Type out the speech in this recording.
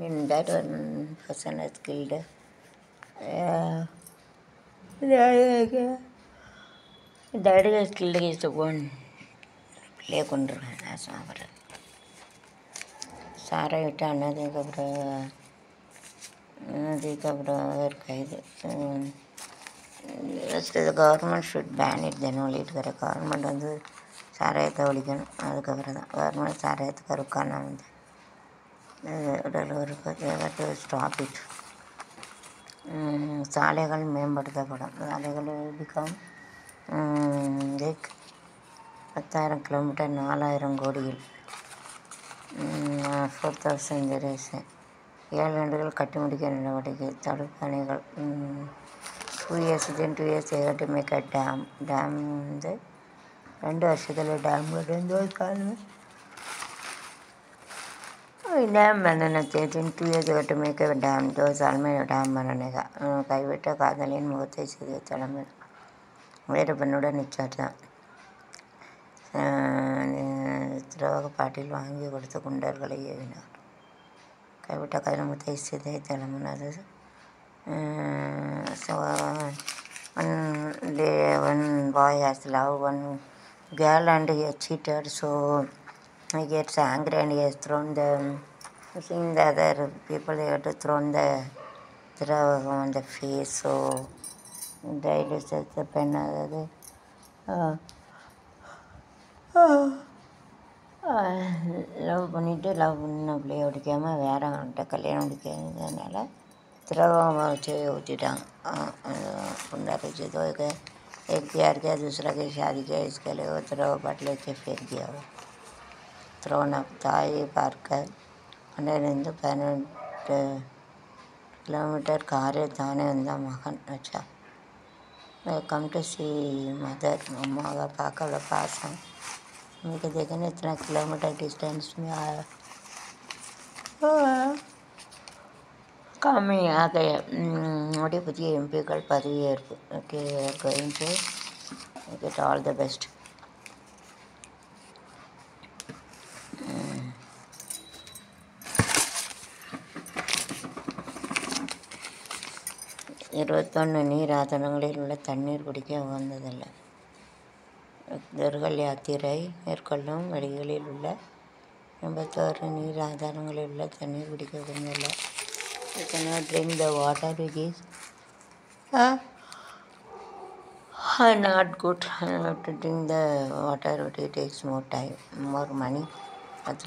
In that one person has killed. Uh, daddy, daddy has killed his one. பிள்ளைய கொண்டுருவேன் நான் சாப்பிட்றேன் சாரை விட்டு அண்ணதுக்கப்புறம் அதுக்கப்புறம் ஒரு கைது government should ban it then only இருக்கிற கவர்மெண்ட் வந்து சாராயத்தை ஒழிக்கணும் அதுக்கப்புறம் தான் கவர்மெண்ட் சாராயத்துக்கு இருக்கானா வந்து உடல் ஒரு ஸ்டாப் இட் சாலைகள் மேம்படுத்தப்படும் சாலைகள் பிகம் லைக் பத்தாயிரம் கிலோமீட்டர் நாலாயிரம் கோடியில் ஃபோர் தௌசண்ட் ஜெரேஸ் ஏழு ஆண்டுகள் கட்டி முடிக்க நடவடிக்கை தடுப்பு அணைகள் two years then two years I got to make a dam dam வந்து ரெண்டு வருஷத்தில் டேம் ரெண்டு ஒரு காலம் डैम बनाना चाहिए तीन टू इयर्स अगर मेक डैम दो साल में डैम बनाने का கைவிட்ட காதலின் முகத்தை சிறிய தலைமை வீரப்பனுடன் நிச்சயம் திரவக பாட்டில் வாங்கி கொடுத்த குண்டர்களை ஏவினார் கைவிட்ட காதலின் முகத்தை சிதை தலைமன் அது one day one boy has love one girl and he cheated so he gets angry and he has thrown the seeing the other people they have to thrown the திரவகம் on the face so died செத்த பெண் அதாவது love பண்ணிவிட்டு love பண்ண பிள்ளைய பிடிக்காம வேறவன்கிட்ட கல்யாணம் முடிக்கிறதுனால திரவம் வச்சு ஊற்றிட்டாங்க कुंडा रही तो एक एक प्यार किया दूसरा की शादी किया इसके लिए वो திரவ பாட்டில் வச்சு फेंक दिया वो த்ரோன் அப் தாயை பார்க்க பன்னிரெண்டு பதினெட்டு கிலோமீட்டர் காரே தானே வந்தான் மகன் வச்சா கம் டு சி मदर अम्मा பார்க்க अவ்வளோ பாசம் उनके देखने इतना किलोमीटर डिस्टेंस में आया கம்மி ஆகைய உடைய புதிய எம்பிக்கள் பதவியேற்பு okay going to get all the best இருபத்தொன்று நீர் ஆதாரங்களில் உள்ள தண்ணீர் குடிக்க உகந்ததில்லை பக்தர்கள் யாத்திரை மேற்கொள்ளும் வழிகளில் உள்ள எண்பத்தோரு நீர் ஆதாரங்களில் உள்ள தண்ணீர் குடிக்க உகந்ததில்லை You cannot drink the water which is uh, not good uh, to drink the water, it takes more time, more money.